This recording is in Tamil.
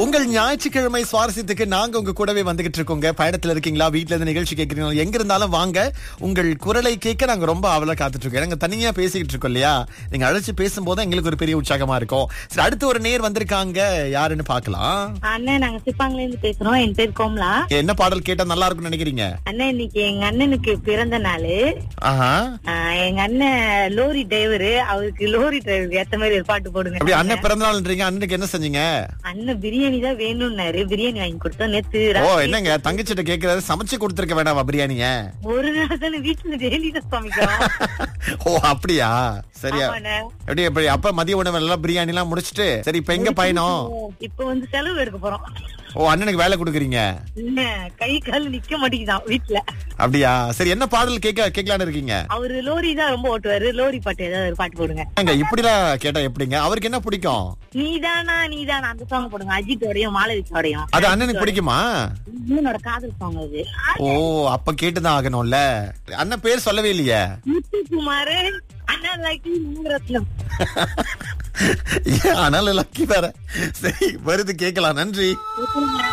உங்கள் ஞாயிற்றுக்கிழமை சுவாரஸ்யத்துக்கு நாங்க உங்க கூடவே வந்துகிட்டு இருக்கோங்க பயணத்துல இருக்கீங்களா வீட்ல இருந்து நிகழ்ச்சி கேட்கறீங்களா எங்க இருந்தாலும் வாங்க உங்கள் குரலை கேட்க நாங்க ரொம்ப அவல காத்துட்டு இருக்கோம் நாங்க தனியா பேசிக்கிட்டு இருக்கோம் இல்லையா நீங்க அழைச்சு பேசும்போது எங்களுக்கு ஒரு பெரிய உற்சாகமா இருக்கும் சரி அடுத்து ஒரு நேர் வந்திருக்காங்க யாருன்னு பார்க்கலாம் அண்ணன் நாங்க சிப்பாங்கல இருந்து பேசுறோம் என் பேர் கோம்லா என்ன பாடல் கேட்டா நல்லா இருக்கும்னு நினைக்கிறீங்க அண்ணன் இன்னைக்கு எங்க அண்ணனுக்கு பிறந்த நாள் ஆஹா எங்க அண்ணன் லோரி டிரைவரு அவருக்கு லோரி டிரைவருக்கு ஏத்த மாதிரி ஒரு பாட்டு அப்படி போடுங்க அண்ணன் பிறந்த நாள்ன்றீங்க அண்ணனுக்கு என்ன செஞ்சீங்க அண்ணன் பிரியாணி தான் வேணும்னாரு பிரியாணி வாங்கி கொடுத்தோம் நேத்து ஓ ராத்திரி என்னங்க தங்கச்சிட்ட கேக்குறாரு சமைச்சு கொடுத்துருக்க வேண்டாமா பிரியாணிய ஒரு நாள் தானே வீட்டுல டெய்லி தான் சமைக்கிறோம் ஓ அப்படியா சரியா ஆமாண்ணே. எப்படி எப்படி அப்ப மதிய உணவு எல்லாம் பிரியாணி எல்லாம் முடிச்சிட்டு சரி இப்ப எங்க பயணம் இப்ப வந்து செலவு எடுக்க போறோம் ஓ அண்ணனுக்கு வேலை கொடுக்குறீங்க என்ன கை கால் நிக்க மாட்டேங்குதான் வீட்டுல அப்படியா சரி என்ன பாடல் கேட்க கேட்கலான்னு இருக்கீங்க அவரு லோரி தான் ரொம்ப ஓட்டுவாரு லோரி பாட்டு ஏதாவது ஒரு பாட்டு போடுங்க ஏங்க இப்படிலாம் கேட்டா எப்படிங்க அவருக்கு என்ன பிடிக்கும் நீதானா நீதானா அந்த சாங் போடுங்க அஜித்தோடையும் மாலவிக்காவோடையும் அது அண்ணனுக்கு பிடிக்குமா இவனோட காதல் சாங் அது ஓ அப்ப கேட்டுதான் ஆகணும்ல அண்ணன் பேர் சொல்லவே இல்லையே முத்துக்குமார் அண்ணா லைக் ரத்னம் ஏன் ஆனாலும் லக்கி வேற சரி வருது கேட்கலாம் நன்றி